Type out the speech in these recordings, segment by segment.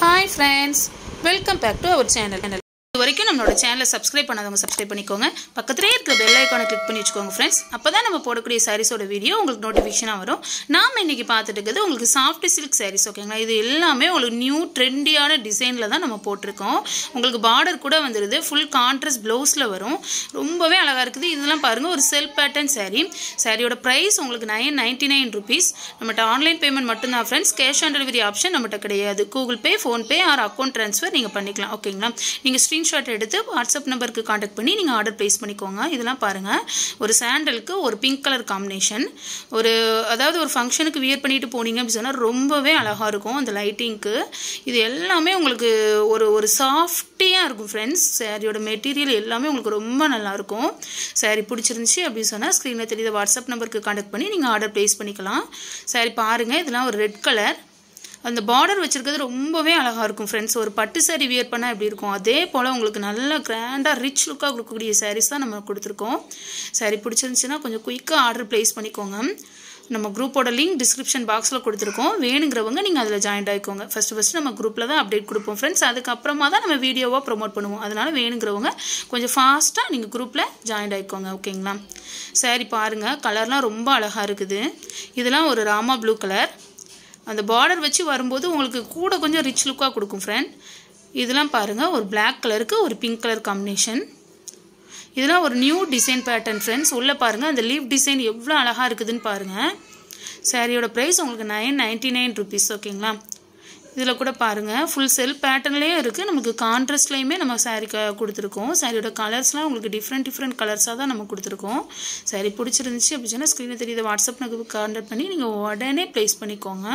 hi friends welcome back to our channel இது வரைக்கும் நம்மளோட சேனலை சப்ஸ்கிரைப் பண்ணாதவங்க சப்ஸ்கிரைப் பண்ணிக்கோங்க பக்கத்துலேயே இருக்கிற பெல் ஐக்கானை கிளிக் பண்ணி வச்சுக்கோங்க ஃப்ரெண்ட்ஸ் அப்போ தான் நம்ம போடக்கூடிய சாரீஸோட வீடியோ உங்களுக்கு நோட்டிஃபிகேஷனாக வரும் நாம் இன்றைக்கி பார்த்துட்டு இருக்கிறது உங்களுக்கு சாஃப்ட் சில்க் சாரீஸ் ஓகேங்களா இது எல்லாமே உங்களுக்கு நியூ ட்ரெண்டியான டிசைனில் தான் நம்ம போட்டிருக்கோம் உங்களுக்கு பார்டர் கூட வந்துடுது ஃபுல் கான்ட்ராஸ்ட் ப்ளவுஸில் வரும் ரொம்பவே அழகாக இருக்குது இதெல்லாம் பாருங்கள் ஒரு செல்ஃப் பேட்டர்ன் saree சாரியோட ப்ரைஸ் உங்களுக்கு நைன் நைன்ட்டி நைன் ருபீஸ் நம்மகிட்ட ஆன்லைன் பேமெண்ட் மட்டும்தான் friends cash on delivery option நம்மகிட்ட கிடையாது Google Pay PhonePe or account transfer நீங்கள் பண்ணிக்கலாம் ஓகேங்களா நீங்கள் ஸ்க்ரீன்ஷாட் எடுத்து வாட்ஸ்அப் நம்பருக்கு காண்டாக்ட் பண்ணி நீங்கள் ஆர்டர் ப்ளேஸ் பண்ணிக்கோங்க இதெல்லாம் பாருங்கள் ஒரு சாண்டலுக்கு ஒரு பிங்க் கலர் காம்பினேஷன் ஒரு அதாவது ஒரு ஃபங்க்ஷனுக்கு வியர் பண்ணிட்டு போனீங்க அப்படின்னு சொன்னால் ரொம்பவே அழகாக இருக்கும் அந்த லைட்டிங்க்கு இது எல்லாமே உங்களுக்கு ஒரு ஒரு சாஃப்டியாக இருக்கும் ஃப்ரெண்ட்ஸ் சாரியோட மெட்டீரியல் எல்லாமே உங்களுக்கு ரொம்ப நல்லாயிருக்கும் சாரி பிடிச்சிருந்துச்சி அப்படின்னு சொன்னால் ஸ்க்ரீனில் தெரியுத வாட்ஸ்அப் நம்பருக்கு காண்டாக்ட் பண்ணி நீங்கள் ஆர்டர் ப்ளேஸ் பண்ணிக்கலாம் சாரி பாருங்கள் இதெல்லாம் ஒரு ரெட் கலர் அந்த பார்டர் வச்சிருக்கிறது ரொம்பவே அழகாக இருக்கும் ஃப்ரெண்ட்ஸ் ஒரு பட்டு சாரி வியர் பண்ணால் எப்படி இருக்கும் அதே போல் உங்களுக்கு நல்ல கிராண்டாக ரிச் லுக்காக கொடுக்கக்கூடிய சாரீஸ் தான் நம்ம கொடுத்துருக்கோம் சாரி பிடிச்சிருந்துச்சுன்னா கொஞ்சம் குயிக்காக ஆர்டர் ப்ளேஸ் பண்ணிக்கோங்க நம்ம குரூப்போட லிங்க் டிஸ்கிரிப்ஷன் பாக்ஸில் கொடுத்துருக்கோம் வேணுங்கிறவங்க நீங்கள் அதில் ஜாயின் ஆகிக்கோங்க ஃபஸ்ட்டு ஃபஸ்ட்டு நம்ம குரூப்பில் தான் அப்டேட் கொடுப்போம் ஃப்ரெண்ட்ஸ் அதுக்கப்புறமா தான் நம்ம வீடியோவாக ப்ரொமோட் பண்ணுவோம் அதனால் வேணுங்கிறவங்க கொஞ்சம் ஃபாஸ்ட்டாக நீங்கள் குரூப்பில் ஜாயின் ஆகிக்கோங்க ஓகேங்களா சாரி பாருங்கள் கலர்லாம் ரொம்ப அழகாக இருக்குது இதெல்லாம் ஒரு ராமா ப்ளூ கலர் அந்த பார்டர் வச்சு வரும்போது உங்களுக்கு கூட கொஞ்சம் ரிச் லுக்காக கொடுக்கும் ஃப்ரெண்ட் இதெல்லாம் பாருங்கள் ஒரு பிளாக் கலருக்கு ஒரு பிங்க் கலர் காம்பினேஷன் இதெல்லாம் ஒரு நியூ டிசைன் பேட்டர்ன் ஃப்ரெண்ட்ஸ் உள்ளே பாருங்கள் அந்த லீவ் டிசைன் எவ்வளோ அழகாக இருக்குதுன்னு பாருங்கள் சாரியோட ப்ரைஸ் உங்களுக்கு நைன் நைன்ட்டி நைன் ருபீஸ் ஓகேங்களா இதில் கூட பாருங்கள் ஃபுல் செல் பேட்டர்ன்லேயும் இருக்குது நமக்கு கான்ட்ராஸ்ட்லேயுமே நம்ம சாரீ க கொடுத்துருக்கோம் சாரியோட கலர்ஸ்லாம் உங்களுக்கு டிஃப்ரெண்ட் டிஃப்ரெண்ட் கலர்ஸாக தான் நம்ம கொடுத்துருக்கோம் சாரி பிடிச்சிருந்துச்சி அப்படி சொன்னால் ஸ்க்ரீனில் தெரியுத வாட்ஸ்அப் எனக்கு கான்டாக்ட் பண்ணி நீங்கள் உடனே ப்ளேஸ் பண்ணிக்கோங்க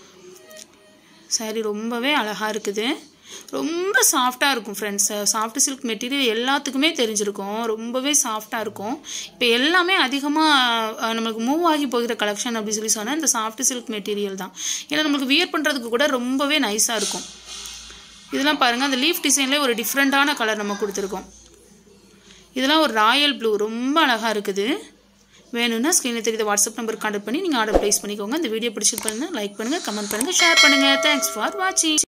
சாரி ரொம்பவே அழகாக இருக்குது ரொம்ப சாஃப்டாக இருக்கும் ஃப்ரெண்ட்ஸ் சாஃப்ட் சில்க் மெட்டீரியல் எல்லாத்துக்குமே தெரிஞ்சிருக்கும் ரொம்பவே சாஃப்டாக இருக்கும் இப்போ எல்லாமே அதிகமாக நம்மளுக்கு மூவ் ஆகி போகிற கலெக்ஷன் அப்படின்னு சொல்லி சொன்னால் இந்த சாஃப்ட் சில்க் மெட்டீரியல் தான் ஏன்னா நம்மளுக்கு வியர் பண்ணுறதுக்கு கூட ரொம்பவே நைஸாக இருக்கும் இதெல்லாம் பாருங்கள் அந்த லீஃப் டிசைன்லேயே ஒரு டிஃப்ரெண்ட்டான கலர் நம்ம கொடுத்துருக்கோம் இதெல்லாம் ஒரு ராயல் ப்ளூ ரொம்ப அழகாக இருக்குது வேணும்னா ஸ்க்ரீனில் தெரியுத வாட்ஸ்அப் நம்பர் கான்டாக்ட் பண்ணி நீங்கள் ஆர்டர் ப்ளேஸ் பண்ணிக்கோங்க இந்த வீடியோ பிடிச்சிருப்பாருன்னா லைக் பண்ணுங்கள் கமெண்ட் பண்ணுங்கள் ஷேர் பண்ணுங்கள் தேங்க்ஸ் ஃபார் வாட்சிங்